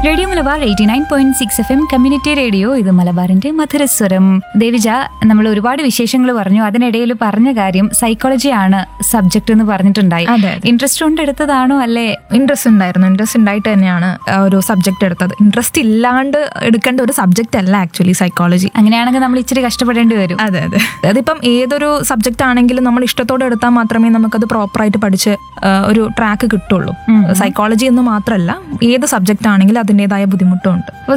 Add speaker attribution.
Speaker 1: Radio Malabar eighty nine point six F M community radio ഇത് മലബാറിന്റെ മധുരസ്വരം ദേവിജ നമ്മൾ ഒരുപാട് വിശേഷങ്ങൾ പറഞ്ഞു അതിനിടയിൽ പറഞ്ഞ കാര്യം സൈക്കോളജി ആണ് സബ്ജക്ട് എന്ന് പറഞ്ഞിട്ടുണ്ടായി
Speaker 2: അതെ, അതെ.
Speaker 1: ഇൻട്രസ്റ്റ് കൊണ്ട് എടുത്തതാണോ അല്ലേ
Speaker 2: ഇൻട്രസ്റ്റ് ഉണ്ടായിരുന്നു ഇൻട്രസ്റ്റ് ഉണ്ടായിട്ട് തന്നെയാണ് ആ ഒരു സബ്ജക്ട് എടുത്തത് ഇൻട്രസ്റ്റ് ഇല്ലാണ്ട് എടുക്കേണ്ട ഒരു സബ്ജക്റ്റ് അല്ല ആക്ച്വലി സൈക്കോളജി
Speaker 1: അങ്ങനെയാണെങ്കിൽ നമ്മൾ ഇച്ചിരി കഷ്ടപ്പെടേണ്ടി വരും
Speaker 2: അതെ അതെ അതിപ്പം ഏതൊരു സബ്ജക്റ്റ് ആണെങ്കിലും നമ്മൾ ഇഷ്ടത്തോടെ എടുത്താൽ മാത്രമേ നമുക്കത് പ്രോപ്പറായിട്ട് പഠിച്ച് ആ, ഒരു ട്രാക്ക് കിട്ടുള്ളൂ സൈക്കോളജി എന്ന് മാത്രമല്ല ഏത് സബ്ജക്റ്റ് ആണെങ്കിലും അതിൻ്റെതായ ബുദ്ധിമുട്ടും ഉണ്ട്